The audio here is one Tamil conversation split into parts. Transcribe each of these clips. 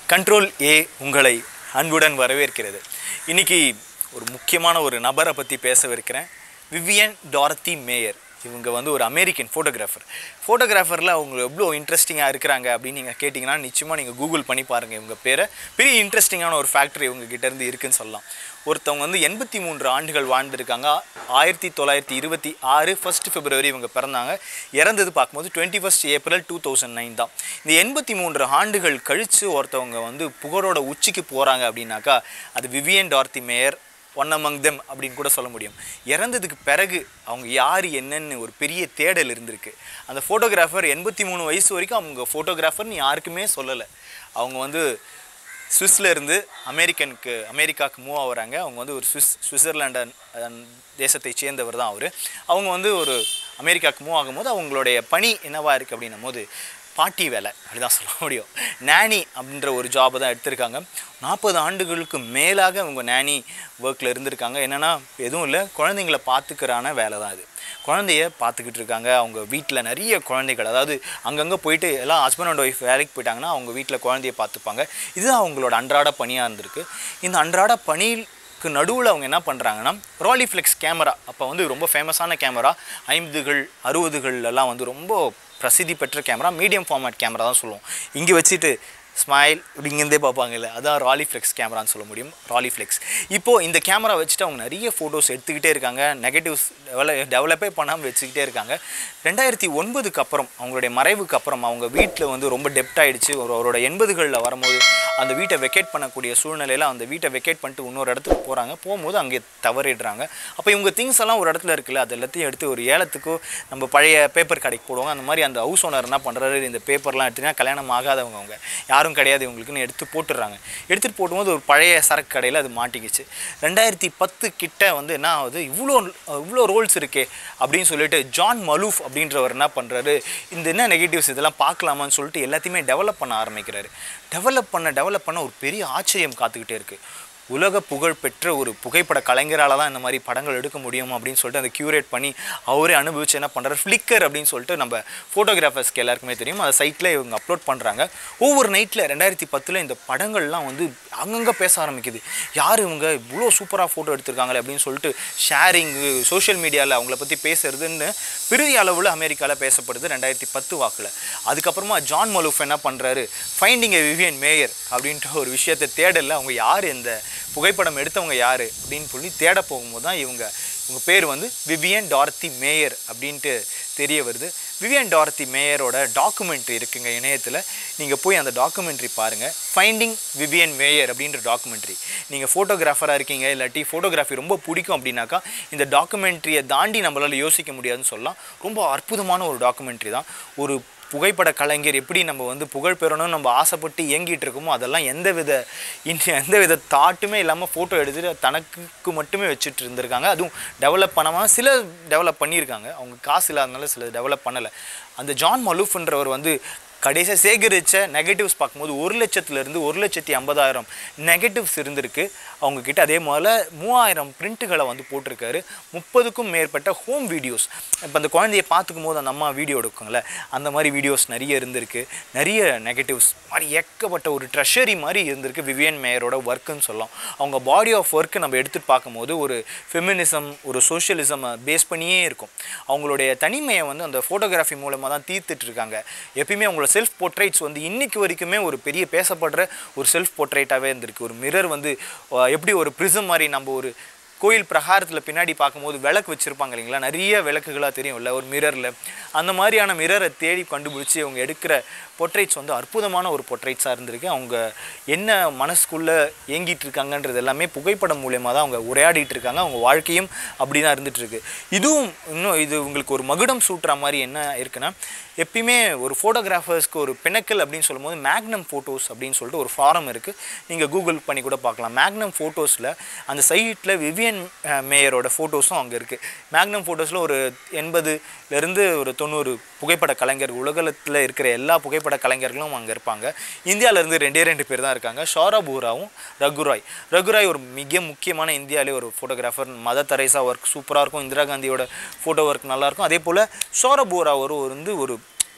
கண்ட்ரோல் ஏ உங்களை அன்புடன் வரவேற்கிறது இன்னைக்கு ஒரு முக்கியமான ஒரு நபரை பற்றி பேசவிருக்கிறேன் விவியன் டாரத்தி மேயர் இவங்க வந்து ஒரு அமெரிக்கன் ஃபோட்டோகிராஃபர் ஃபோட்டோகிராஃபரில் அவங்க எவ்வளோ இன்ட்ரெஸ்டிங்காக இருக்கிறாங்க அப்படின்னு நீங்கள் கேட்டிங்கன்னா நிச்சயமாக நீங்கள் கூகுள் பண்ணி பாருங்கள் இவங்க பேரை பெரிய இன்ட்ரெஸ்டிங்கான ஒரு ஃபேக்ட்ரி இவங்க கிட்ட இருந்து இருக்குன்னு சொல்லலாம் ஒருத்தவங்க வந்து எண்பத்தி மூன்று ஆண்டுகள் வாழ்ந்திருக்காங்க ஆயிரத்தி தொள்ளாயிரத்தி இருபத்தி ஆறு ஃபர்ஸ்ட் பிப்ரவரி இவங்க பிறந்தாங்க இறந்தது பார்க்கும்போது twenty first April two thousand nine தான் இந்த எண்பத்தி மூன்று ஆண்டுகள் கழித்து ஒருத்தவங்க வந்து புகழோட உச்சிக்கு போகிறாங்க அப்படின்னாக்கா அது Vivian Dorothy Maier one among them அப்படின்னு கூட சொல்ல முடியும் இறந்ததுக்கு பிறகு அவங்க யார் என்னன்னு ஒரு பெரிய தேடல் இருந்திருக்கு அந்த ஃபோட்டோகிராஃபர் எண்பத்தி மூணு வயசு வரைக்கும் அவங்க ஃபோட்டோகிராஃபர்னு யாருக்குமே சொல்லலை அவங்க வந்து சுவிஸ்ல இருந்து அமெரிக்கனுக்கு அமெரிக்காவுக்கு மூவ் ஆகுறாங்க அவங்க வந்து ஒரு சுவிஸ் சுவிட்சர்லாண்டு அஹ், தேசத்தை சேர்ந்தவர் தான் அவர் அவங்க வந்து ஒரு அமெரிக்காவுக்கு மூவ் ஆகும்போது அவங்களுடைய பணி என்னவா இருக்குது அப்படின்னும் போது பாட்டி வேலை அப்படிதான் சொல்ல முடியும் நேனி அப்படின்ற ஒரு ஜாபை தான் எடுத்திருக்காங்க நாற்பது ஆண்டுகளுக்கு மேலாக அவங்க நேனி ஒர்க்கில் இருந்திருக்காங்க என்னென்னா எதுவும் இல்லை குழந்தைங்கள பார்த்துக்கிறான வேலை தான் இது குழந்தைய பார்த்துக்கிட்டு இருக்காங்க அவங்க வீட்டில் நிறைய குழந்தைகள் அதாவது அங்கங்கே போயிட்டு எல்லாம் ஹஸ்பண்ட் அண்ட் ஒய்ஃப் வேலைக்கு போயிட்டாங்கன்னா அவங்க வீட்டில் குழந்தைய பார்த்துப்பாங்க இதுதான் அவங்களோட அன்றாட பணியாக இருந்திருக்கு இந்த அன்றாட பணிக்கு நடுவில் அவங்க என்ன பண்ணுறாங்கன்னா ராலிஃப்ளெக்ஸ் கேமரா அப்போ வந்து ரொம்ப ஃபேமஸான கேமரா ஐம்பதுகள் அறுபதுகள்லாம் வந்து ரொம்ப பிரசித்தி பெற்ற கேமரா மீடியம் ஃபார்மேட் கேமரா தான் சொல்லுவோம் இங்கே வச்சுட்டு ஸ்மைல் இப்படி இங்கேருந்தே பார்ப்பாங்கல்ல அதான் ராலிஃப்ளெக்ஸ் கேமரான்னு சொல்ல முடியும் ராலிஃப்ளெக்ஸ் இப்போது இந்த கேமரா வச்சுட்டு அவங்க நிறைய ஃபோட்டோஸ் எடுத்துக்கிட்டே இருக்காங்க நெகட்டிவ்ஸ் டெவல டெவலப்பே பண்ணாமல் வச்சுக்கிட்டே இருக்காங்க ரெண்டாயிரத்தி ஒன்பதுக்கு அப்புறம் அவங்களுடைய மறைவுக்கு அப்புறம் அவங்க வீட்டில் வந்து ரொம்ப டெப்ட் ஆயிடுச்சு ஒரு அவரோட எண்பதுகளில் வரும்போது அந்த வீட்டை வெக்கேட் பண்ணக்கூடிய சூழ்நிலையில் அந்த வீட்டை வெக்கேட் பண்ணிட்டு இன்னொரு இடத்துக்கு போகிறாங்க போகும்போது அங்கே தவறிடுறாங்க அப்போ இவங்க திங்ஸ் எல்லாம் ஒரு இடத்துல இருக்குல்ல அது எல்லாத்தையும் எடுத்து ஒரு ஏலத்துக்கோ நம்ம பழைய பேப்பர் கடைக்கு போடுவாங்க அந்த மாதிரி அந்த ஹவுஸ் ஓனர் என்ன பண்ணுறாரு இந்த பேப்பர்லாம் எடுத்தீங்கன்னா கல்யாணம் ஆகாதவங்க அவங்க யாரும் கிடையாது இவங்களுக்குன்னு எடுத்து போட்டுடுறாங்க எடுத்துகிட்டு போடும்போது ஒரு பழைய சரக்கு கடையில் அது மாட்டிக்கிச்சு ரெண்டாயிரத்தி பத்து கிட்ட வந்து என்ன ஆகுது இவ்வளோ இவ்வளோ ரோல்ஸ் இருக்கே அப்படின்னு சொல்லிட்டு ஜான் மலூஃப் அப்படின்றவர் என்ன பண்ணுறாரு இந்த என்ன நெகட்டிவ்ஸ் இதெல்லாம் பார்க்கலாமான்னு சொல்லிட்டு எல்லாத்தையுமே டெவலப் பண்ண ஆரம்பிக்கிறாரு டெவலப் பண்ண டெவலப் பண்ண ஒரு பெரிய ஆச்சரியம் காத்துக்கிட்டே இருக்குது உலக புகழ் பெற்ற ஒரு புகைப்பட கலைஞரால் தான் இந்த மாதிரி படங்கள் எடுக்க முடியும் அப்படின்னு சொல்லிட்டு அதை க்யூரேட் பண்ணி அவரே அனுபவிச்சு என்ன பண்ணுறாரு ஃப்ளிக்கர் அப்படின்னு சொல்லிட்டு நம்ம ஃபோட்டோகிராஃபர்ஸ்க்கு எல்லாருக்குமே தெரியும் அந்த சைட்டில் இவங்க அப்லோட் பண்ணுறாங்க ஒவ்வொரு நைட்டில் ரெண்டாயிரத்தி பத்தில் இந்த படங்கள்லாம் வந்து அங்கங்கே பேச ஆரம்பிக்குது யார் இவங்க இவ்வளோ சூப்பராக ஃபோட்டோ எடுத்திருக்காங்களே அப்படின்னு சொல்லிட்டு ஷேரிங்கு சோஷியல் மீடியாவில் அவங்கள பற்றி பேசுறதுன்னு பெரிய அளவில் அமெரிக்காவில் பேசப்படுது ரெண்டாயிரத்தி பத்து வாக்கில் அதுக்கப்புறமா ஜான் மலூஃப் என்ன பண்ணுறாரு ஃபைண்டிங் எ விவியன் மேயர் அப்படின்ற ஒரு விஷயத்தை தேடல அவங்க யார் இந்த புகைப்படம் எடுத்தவங்க யார் அப்படின்னு சொல்லி தேட போகும்போது தான் இவங்க இவங்க பேர் வந்து விவியன் டார்த்தி மேயர் அப்படின்ட்டு தெரிய வருது விவியன் டார்த்தி மேயரோட டாக்குமெண்ட்ரி இருக்குங்க இணையத்தில் நீங்கள் போய் அந்த டாக்குமெண்ட்ரி பாருங்கள் ஃபைண்டிங் விவியன் மேயர் அப்படின்ற டாக்குமெண்ட்ரி நீங்கள் ஃபோட்டோகிராஃபராக இருக்கீங்க இல்லாட்டி ஃபோட்டோகிராஃபி ரொம்ப பிடிக்கும் அப்படின்னாக்கா இந்த டாக்குமெண்ட்ரியை தாண்டி நம்மளால் யோசிக்க முடியாதுன்னு சொல்லலாம் ரொம்ப அற்புதமான ஒரு டாக்குமெண்ட்ரி தான் ஒரு புகைப்பட கலைஞர் எப்படி நம்ம வந்து புகழ் பெறணும்னு நம்ம ஆசைப்பட்டு இயங்கிட்டு இருக்கோமோ அதெல்லாம் எந்த வித இன் எந்த வித தாட்டுமே இல்லாமல் ஃபோட்டோ எடுத்துட்டு தனக்கு மட்டுமே வச்சுட்டு இருந்திருக்காங்க அதுவும் டெவலப் பண்ணாமல் சில டெவலப் பண்ணியிருக்காங்க அவங்க காசு இல்லாதனால சில டெவலப் பண்ணலை அந்த ஜான் மலூஃப்ன்றவர் வந்து கடைசியாக சேகரித்த நெகட்டிவ்ஸ் பார்க்கும்போது ஒரு லட்சத்துலேருந்து ஒரு லட்சத்தி ஐம்பதாயிரம் நெகட்டிவ்ஸ் இருந்திருக்கு அவங்க கிட்ட அதே போல் மூவாயிரம் பிரிண்ட்டுகளை வந்து போட்டிருக்காரு முப்பதுக்கும் மேற்பட்ட ஹோம் வீடியோஸ் இப்போ அந்த குழந்தைய பார்த்துக்கும் போது அந்த அம்மா வீடியோ எடுக்குங்களே அந்த மாதிரி வீடியோஸ் நிறைய இருந்திருக்கு நிறைய நெகட்டிவ்ஸ் மாதிரி ஏக்கப்பட்ட ஒரு ட்ரெஷரி மாதிரி இருந்திருக்கு விவியன் மேயரோட ஒர்க்குன்னு சொல்லலாம் அவங்க பாடி ஆஃப் ஒர்க்கு நம்ம எடுத்துகிட்டு பார்க்கும்போது ஒரு ஃபெமினிசம் ஒரு சோஷியலிசம் பேஸ் பண்ணியே இருக்கும் அவங்களுடைய தனிமையை வந்து அந்த ஃபோட்டோகிராஃபி மூலமாக தான் தீர்த்துட்டு இருக்காங்க எப்பயுமே அவங்களோட செல்ஃப் போர்ட்ரேட்ஸ் வந்து இன்னைக்கு வரைக்குமே ஒரு பெரிய பேசப்படுற ஒரு செல்ஃப் போர்ட்ரேட்டாகவே இருந்திருக்கு ஒரு மிரர் வந்து அஹ், எப்படி ஒரு ப்ரிசம் மாதிரி நம்ம ஒரு கோயில் பிரகாரத்தில் பின்னாடி பார்க்கும்போது விளக்கு வச்சுருப்பாங்க இல்லைங்களா நிறைய விளக்குகளாக தெரியும்ல ஒரு மிரரில் அந்த மாதிரியான மிரரை தேடி கண்டுபிடிச்சி அவங்க எடுக்கிற பொட்ரைட்ஸ் வந்து அற்புதமான ஒரு பொட்ரைட்ஸாக இருந்திருக்கு அவங்க என்ன மனசுக்குள்ளே ஏங்கிட்டு இருக்காங்கன்றது எல்லாமே புகைப்படம் மூலயமா தான் அவங்க உரையாடிட்டு இருக்காங்க அவங்க வாழ்க்கையும் அப்படி தான் இருந்துட்டு இருக்கு இதுவும் இன்னும் இது உங்களுக்கு ஒரு மகுடம் சூட்டுற மாதிரி என்ன இருக்குன்னா எப்பயுமே ஒரு ஃபோட்டோகிராஃபர்ஸ்க்கு ஒரு பிணக்கல் அப்படின்னு சொல்லும்போது மேக்னம் ஃபோட்டோஸ் அப்படின்னு சொல்லிட்டு ஒரு ஃபாரம் இருக்குது நீங்கள் கூகுள் பண்ணி கூட பார்க்கலாம் மேக்னம் ஃபோட்டோஸில் அந்த சைட்டில் விவியன் அஹ், மேயரோட ஃபோட்டோஸும் அங்கே இருக்குது மேக்னம் ஃபோட்டோஸில் ஒரு எண்பதுலேருந்து ஒரு தொண்ணூறு புகைப்பட கலைஞர்கள் உலகத்தில் இருக்கிற எல்லா புகைப்பட கலைஞர்களும் அங்கே இருப்பாங்க இந்தியாவிலேருந்து ரெண்டே ரெண்டு பேர் தான் இருக்காங்க ஷாரா பூராவும் ரகுராய் ரகுராய் ஒரு மிக முக்கியமான இந்தியாவிலே ஒரு ஃபோட்டோகிராஃபர் மத தரைசா ஒர்க் சூப்பராக இருக்கும் இந்திரா காந்தியோட ஃபோட்டோ ஒர்க் நல்லாயிருக்கும் அதே போல் ஷோரா பூரா ஒரு வந்து ஒரு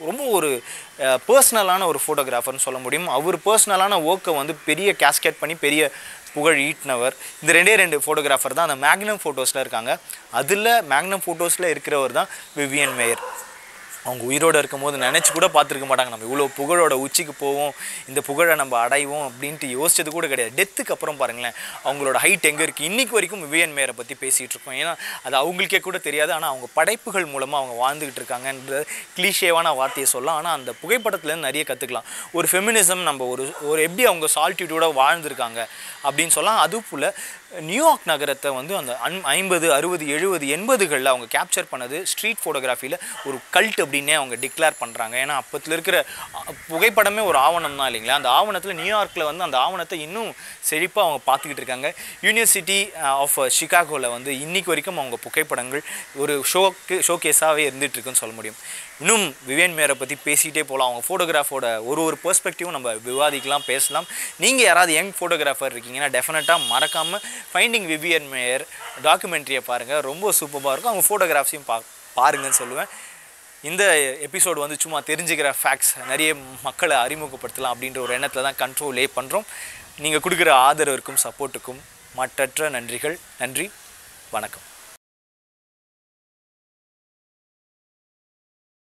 ரொம்ப ஒரு பர்சனலான ஒரு ஃபோட்டோகிராஃபர்னு சொல்ல முடியும் அவர் பர்சனலான ஒர்க்கை வந்து பெரிய கேஸ்கேட் பண்ணி பெரிய புகழ் ஈட்டினவர் இந்த ரெண்டே ரெண்டு ஃபோட்டோகிராஃபர் தான் அந்த மேக்னம் ஃபோட்டோஸில் இருக்காங்க அதில் மேக்னம் ஃபோட்டோஸில் இருக்கிறவர் தான் விவியன் மேயர் அவங்க உயிரோடு இருக்கும்போது நினச்சி கூட பார்த்துருக்க மாட்டாங்க நம்ம இவ்வளோ புகழோட உச்சிக்கு போவோம் இந்த புகழை நம்ம அடைவோம் அப்படின்ட்டு யோசிச்சது கூட கிடையாது டெத்துக்கு அப்புறம் பாருங்களேன் அவங்களோட ஹைட் எங்கே இருக்குது இன்றைக்கி வரைக்கும் விவியன் மேயரை பற்றி பேசிகிட்டு இருக்கோம் ஏன்னா அது அவங்களுக்கே கூட தெரியாது ஆனால் அவங்க படைப்புகள் மூலமாக அவங்க வாழ்ந்துக்கிட்டு இருக்காங்கன்ற கிளீஷேவான வார்த்தையை சொல்லலாம் ஆனால் அந்த புகைப்படத்துலேருந்து நிறைய கற்றுக்கலாம் ஒரு ஃபெமினிசம் நம்ம ஒரு ஒரு எப்படி அவங்க சால்டிடியூடாக வாழ்ந்திருக்காங்க அப்படின்னு சொல்லலாம் அதுபோல் நியூயார்க் நகரத்தை வந்து அந்த அன் ஐம்பது அறுபது எழுபது எண்பதுகளில் அவங்க கேப்சர் பண்ணது ஸ்ட்ரீட் ஃபோட்டோகிராஃபியில் ஒரு கல்ட் அப்படின்னே அவங்க டிக்ளேர் பண்ணுறாங்க ஏன்னா அப்பத்தில் இருக்கிற அ, புகைப்படமே ஒரு ஆவணம் தான் இல்லைங்களா அந்த ஆவணத்தில் நியூயார்க்கில் வந்து அந்த ஆவணத்தை இன்னும் செழிப்பாக அவங்க பார்த்துக்கிட்டு இருக்காங்க யூனிவர்சிட்டி ஆஃப் சிகாகோவில் வந்து இன்னைக்கு வரைக்கும் அவங்க புகைப்படங்கள் ஒரு ஷோக்கு ஷோகேஸாகவே இருந்துட்டு இருக்குன்னு சொல்ல முடியும் இன்னும் விவேன் மேரை பற்றி பேசிகிட்டே போகலாம் அவங்க ஃபோட்டோகிராஃபோட ஒரு ஒரு பெர்ஸ்பெக்டிவும் நம்ம விவாதிக்கலாம் பேசலாம் நீங்கள் யாராவது யங் ஃபோட்டோகிராஃபர் இருக்கீங்கன்னா டெஃபினட்டாக மறக்காமல் ஃபைண்டிங் விவியன் மேயர் டாக்குமெண்ட்ரியை பாருங்கள் ரொம்ப சூப்பராக இருக்கும் அவங்க ஃபோட்டோகிராஃப்ஸையும் பா பாருங்கன்னு சொல்லுவேன் இந்த எபிசோடு வந்து சும்மா தெரிஞ்சுக்கிற ஃபேக்ட்ஸ் நிறைய மக்களை அறிமுகப்படுத்தலாம் அப்படின்ற ஒரு எண்ணத்தில் தான் கண்ட்ரோலே பண்ணுறோம் நீங்கள் கொடுக்குற ஆதரவிற்கும் சப்போர்ட்டுக்கும் மற்றற்ற நன்றிகள் நன்றி வணக்கம்